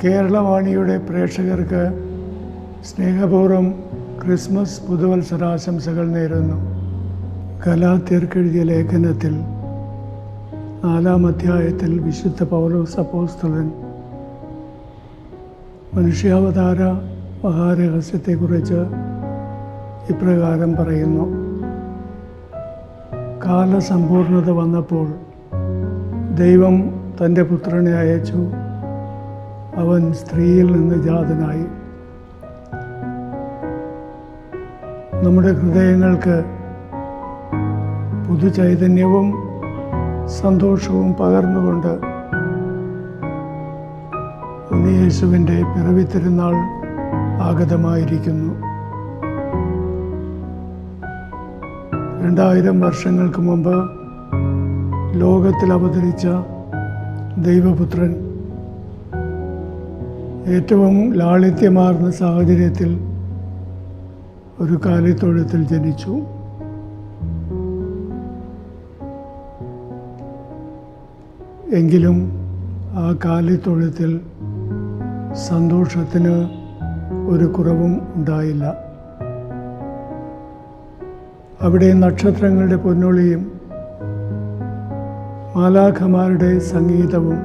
കേരളവാണിയുടെ പ്രേക്ഷകർക്ക് സ്നേഹപൂർവ്വം ക്രിസ്മസ് പുതുവത്സരാശംസകൾ നേരുന്നു ഗലാത്യർക്കെഴുതിയ ലേഖനത്തിൽ നാലാം അധ്യായത്തിൽ വിശുദ്ധ പൗലോസ് അപ്പോസ്തലൻ മനുഷ്യാവതാര മഹാരഹസ്യത്തെക്കുറിച്ച് ഇപ്രകാരം പറയുന്നു കാലസമ്പൂർണത വന്നപ്പോൾ ദൈവം തൻ്റെ പുത്രനെ അയച്ചു അവൻ സ്ത്രീയിൽ നിന്ന് ജാതനായി നമ്മുടെ ഹൃദയങ്ങൾക്ക് പുതുചൈതന്യവും സന്തോഷവും പകർന്നുകൊണ്ട് ഉണ്ണിയേശുവിൻ്റെ പിറവി തിരുനാൾ ആഗതമായിരിക്കുന്നു രണ്ടായിരം വർഷങ്ങൾക്ക് മുമ്പ് ലോകത്തിൽ അവതരിച്ച ദൈവപുത്രൻ ഏറ്റവും ലാളിത്യമാർന്ന സാഹചര്യത്തിൽ ഒരു കാലിത്തൊഴുത്തിൽ ജനിച്ചു എങ്കിലും ആ കാലിത്തൊഴുത്തിൽ സന്തോഷത്തിന് ഒരു കുറവും ഉണ്ടായില്ല അവിടെ നക്ഷത്രങ്ങളുടെ പൊന്നൊളിയും മാലാഖമാരുടെ സംഗീതവും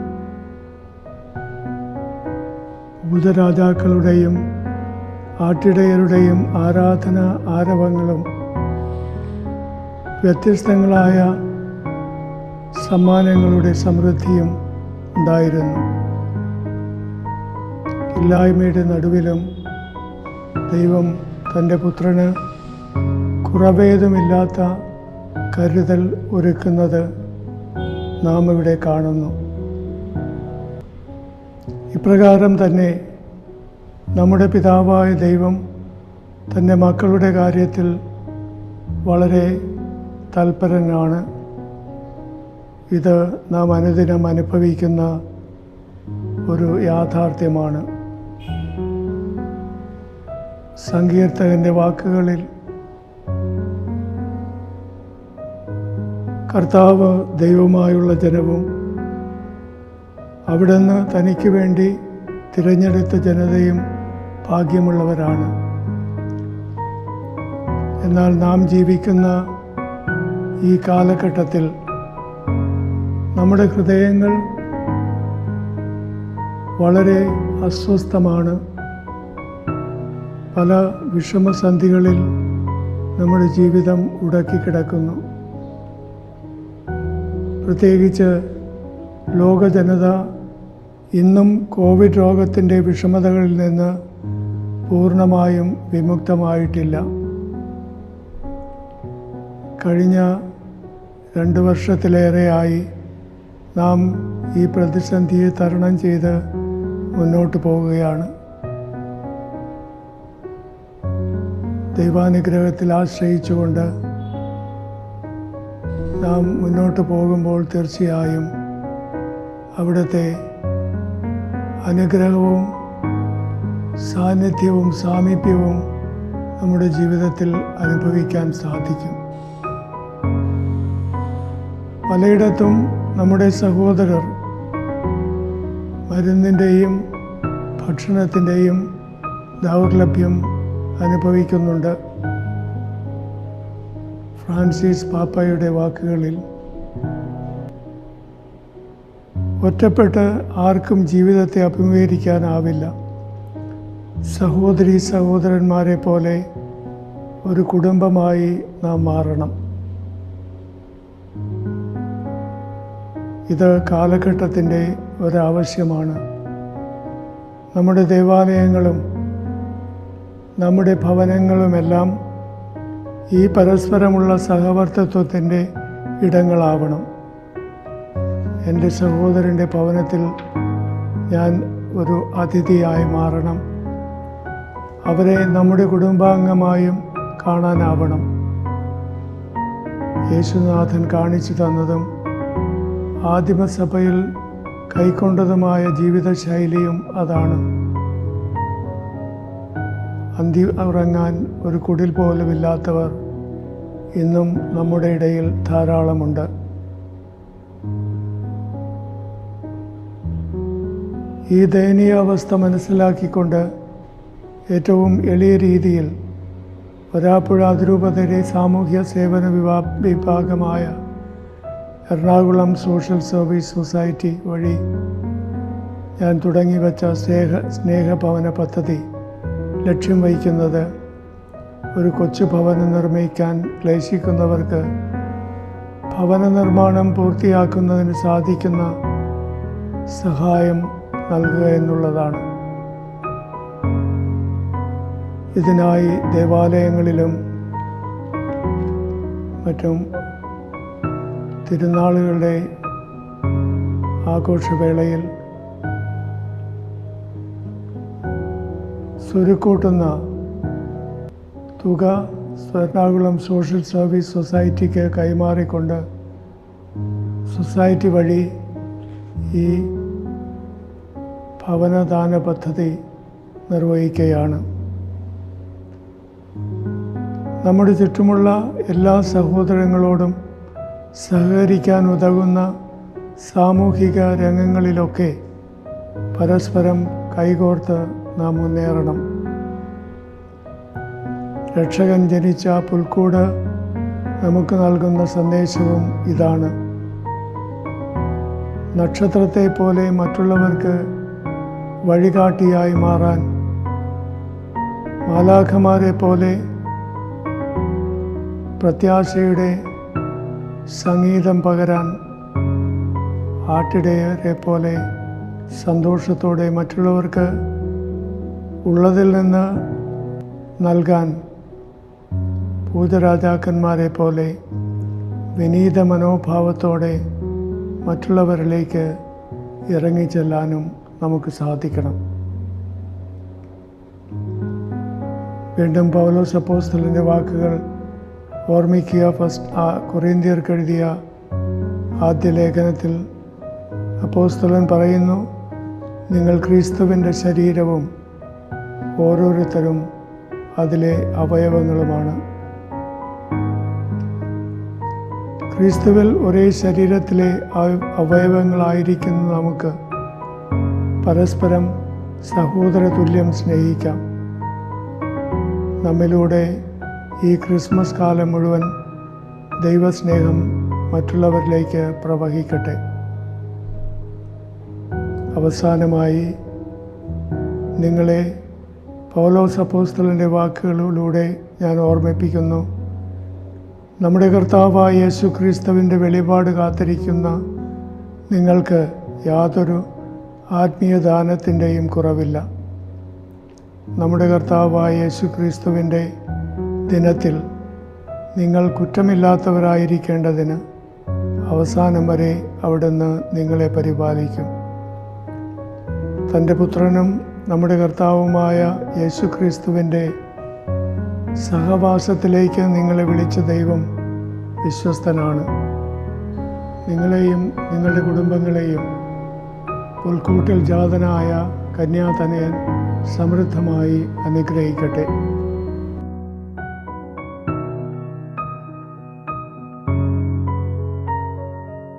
ഭൂതരാജാക്കളുടെയും ആട്ടിടയരുടെയും ആരാധന ആരവങ്ങളും വ്യത്യസ്തങ്ങളായ സമ്മാനങ്ങളുടെ സമൃദ്ധിയും ഉണ്ടായിരുന്നു ഇല്ലായ്മയുടെ നടുവിലും ദൈവം തൻ്റെ പുത്രന് കുറവേതുമില്ലാത്ത കരുതൽ ഒരുക്കുന്നത് നാം ഇവിടെ കാണുന്നു ഇപ്രകാരം തന്നെ നമ്മുടെ പിതാവായ ദൈവം തൻ്റെ മക്കളുടെ കാര്യത്തിൽ വളരെ തൽപരനാണ് ഇത് നാം അനുദിനം അനുഭവിക്കുന്ന ഒരു യാഥാർത്ഥ്യമാണ് സങ്കീർത്തകൻ്റെ വാക്കുകളിൽ കർത്താവ് ദൈവമായുള്ള ജനവും അവിടുന്ന് തനിക്ക് വേണ്ടി തിരഞ്ഞെടുത്ത ജനതയും ഭാഗ്യമുള്ളവരാണ് എന്നാൽ നാം ജീവിക്കുന്ന ഈ കാലഘട്ടത്തിൽ നമ്മുടെ ഹൃദയങ്ങൾ വളരെ അസ്വസ്ഥമാണ് പല വിഷമസന്ധികളിൽ നമ്മുടെ ജീവിതം ഉടക്കിക്കിടക്കുന്നു പ്രത്യേകിച്ച് ലോക ജനത ഇന്നും കോവിഡ് രോഗത്തിൻ്റെ വിഷമതകളിൽ നിന്ന് പൂർണ്ണമായും വിമുക്തമായിട്ടില്ല കഴിഞ്ഞ രണ്ട് വർഷത്തിലേറെയായി നാം ഈ പ്രതിസന്ധിയെ തരണം ചെയ്ത് മുന്നോട്ട് പോകുകയാണ് ദൈവാനുഗ്രഹത്തിൽ ആശ്രയിച്ചുകൊണ്ട് നാം മുന്നോട്ട് പോകുമ്പോൾ തീർച്ചയായും അവിടുത്തെ അനുഗ്രഹവും സാന്നിധ്യവും സാമീപ്യവും നമ്മുടെ ജീവിതത്തിൽ അനുഭവിക്കാൻ സാധിക്കും പലയിടത്തും നമ്മുടെ സഹോദരർ മരുന്നിൻ്റെയും ഭക്ഷണത്തിൻ്റെയും ദൗർലഭ്യം അനുഭവിക്കുന്നുണ്ട് ഫ്രാൻസിസ് പാപ്പയുടെ വാക്കുകളിൽ ഒറ്റപ്പെട്ട് ആർക്കും ജീവിതത്തെ അഭിമുഖീകരിക്കാനാവില്ല സഹോദരി സഹോദരന്മാരെ പോലെ ഒരു കുടുംബമായി നാം മാറണം ഇത് കാലഘട്ടത്തിൻ്റെ ഒരാവശ്യമാണ് നമ്മുടെ ദേവാലയങ്ങളും നമ്മുടെ ഭവനങ്ങളുമെല്ലാം ഈ പരസ്പരമുള്ള സഹവർത്തിത്വത്തിൻ്റെ ഇടങ്ങളാവണം എൻ്റെ സഹോദരൻ്റെ ഭവനത്തിൽ ഞാൻ ഒരു അതിഥിയായി മാറണം അവരെ നമ്മുടെ കുടുംബാംഗമായും കാണാനാവണം യേശുനാഥൻ കാണിച്ചു തന്നതും ആദിമസഭയിൽ കൈക്കൊണ്ടതുമായ ജീവിതശൈലിയും അതാണ് അന്തി ഉറങ്ങാൻ ഒരു കുടിൽ പോലുമില്ലാത്തവർ ഇന്നും നമ്മുടെ ഇടയിൽ ധാരാളമുണ്ട് ഈ ദയനീയാവസ്ഥ മനസ്സിലാക്കിക്കൊണ്ട് ഏറ്റവും എളിയ രീതിയിൽ വരാപ്പുഴ അതിരൂപതയുടെ സാമൂഹ്യ സേവന വിഭാ വിഭാഗമായ എറണാകുളം സോഷ്യൽ സർവീസ് സൊസൈറ്റി വഴി ഞാൻ തുടങ്ങി വച്ച സ്നേഹ സ്നേഹഭവന പദ്ധതി ലക്ഷ്യം വഹിക്കുന്നത് ഒരു കൊച്ചു ഭവനം നിർമ്മിക്കാൻ ക്ലേശിക്കുന്നവർക്ക് ഭവന നിർമ്മാണം പൂർത്തിയാക്കുന്നതിന് സാധിക്കുന്ന സഹായം നൽകുക എന്നുള്ളതാണ് ഇതിനായി ദേവാലയങ്ങളിലും മറ്റും തിരുനാളുകളുടെ ആഘോഷവേളയിൽ സ്വരുക്കൂട്ടുന്ന തുക എറണാകുളം സോഷ്യൽ സർവീസ് സൊസൈറ്റിക്ക് കൈമാറിക്കൊണ്ട് സൊസൈറ്റി വഴി ഈ ഭവനദാന പദ്ധതി നിർവഹിക്കുകയാണ് നമ്മുടെ ചുറ്റുമുള്ള എല്ലാ സഹോദരങ്ങളോടും സഹകരിക്കാൻ ഉതകുന്ന സാമൂഹിക രംഗങ്ങളിലൊക്കെ പരസ്പരം കൈകോർത്ത് നാം മുന്നേറണം രക്ഷകൻ ജനിച്ച പുൽക്കൂട് നമുക്ക് നൽകുന്ന സന്ദേശവും ഇതാണ് നക്ഷത്രത്തെ പോലെ മറ്റുള്ളവർക്ക് വഴികാട്ടിയായി മാറാൻ മാലാഖമാരെ പോലെ പ്രത്യാശയുടെ സംഗീതം പകരാൻ ആട്ടിടയരെ പോലെ സന്തോഷത്തോടെ മറ്റുള്ളവർക്ക് ഉള്ളതിൽ നിന്ന് നൽകാൻ പൂജരാജാക്കന്മാരെ പോലെ വിനീത മനോഭാവത്തോടെ മറ്റുള്ളവരിലേക്ക് ഇറങ്ങിച്ചെല്ലാനും നമുക്ക് സാധിക്കണം വീണ്ടും പൗലോസ് അപ്പോസ്തലൻ്റെ വാക്കുകൾ ഓർമ്മിക്കുക ഫസ്റ്റ് ആ കൊറിയന്തിയർക്ക് എഴുതിയ ആദ്യ ലേഖനത്തിൽ അപ്പോസ്തലൻ പറയുന്നു നിങ്ങൾ ക്രിസ്തുവിൻ്റെ ശരീരവും ഓരോരുത്തരും അതിലെ അവയവങ്ങളുമാണ് ക്രിസ്തുവിൽ ഒരേ ശരീരത്തിലെ അവ- അവയവങ്ങളായിരിക്കുന്ന നമുക്ക് പരസ്പരം സഹോദര തുല്യം സ്നേഹിക്കാം നമ്മിലൂടെ ഈ ക്രിസ്മസ് കാലം മുഴുവൻ ദൈവസ്നേഹം മറ്റുള്ളവരിലേക്ക് പ്രവഹിക്കട്ടെ അവസാനമായി നിങ്ങളെ പൗലോസ് അപ്പോസ്തലൻ്റെ വാക്കുകളിലൂടെ ഞാൻ ഓർമ്മിപ്പിക്കുന്നു നമ്മുടെ കർത്താവായ യേശു ക്രിസ്തുവിൻ്റെ വെളിപാട് കാത്തിരിക്കുന്ന നിങ്ങൾക്ക് യാതൊരു ആത്മീയ ദാനത്തിൻ്റെയും കുറവില്ല നമ്മുടെ കർത്താവായ യേശു ക്രിസ്തുവിൻ്റെ ദിനത്തിൽ നിങ്ങൾ കുറ്റമില്ലാത്തവരായിരിക്കേണ്ടതിന് അവസാനം വരെ അവിടുന്ന് നിങ്ങളെ പരിപാലിക്കും തൻ്റെ പുത്രനും നമ്മുടെ കർത്താവുമായ യേശു ക്രിസ്തുവിൻ്റെ സഹവാസത്തിലേക്ക് നിങ്ങളെ വിളിച്ച ദൈവം വിശ്വസ്തനാണ് നിങ്ങളെയും നിങ്ങളുടെ കുടുംബങ്ങളെയും പുൽക്കൂട്ടിൽ ജാതനായ കന്യാതനയൻ സമൃദ്ധമായി അനുഗ്രഹിക്കട്ടെ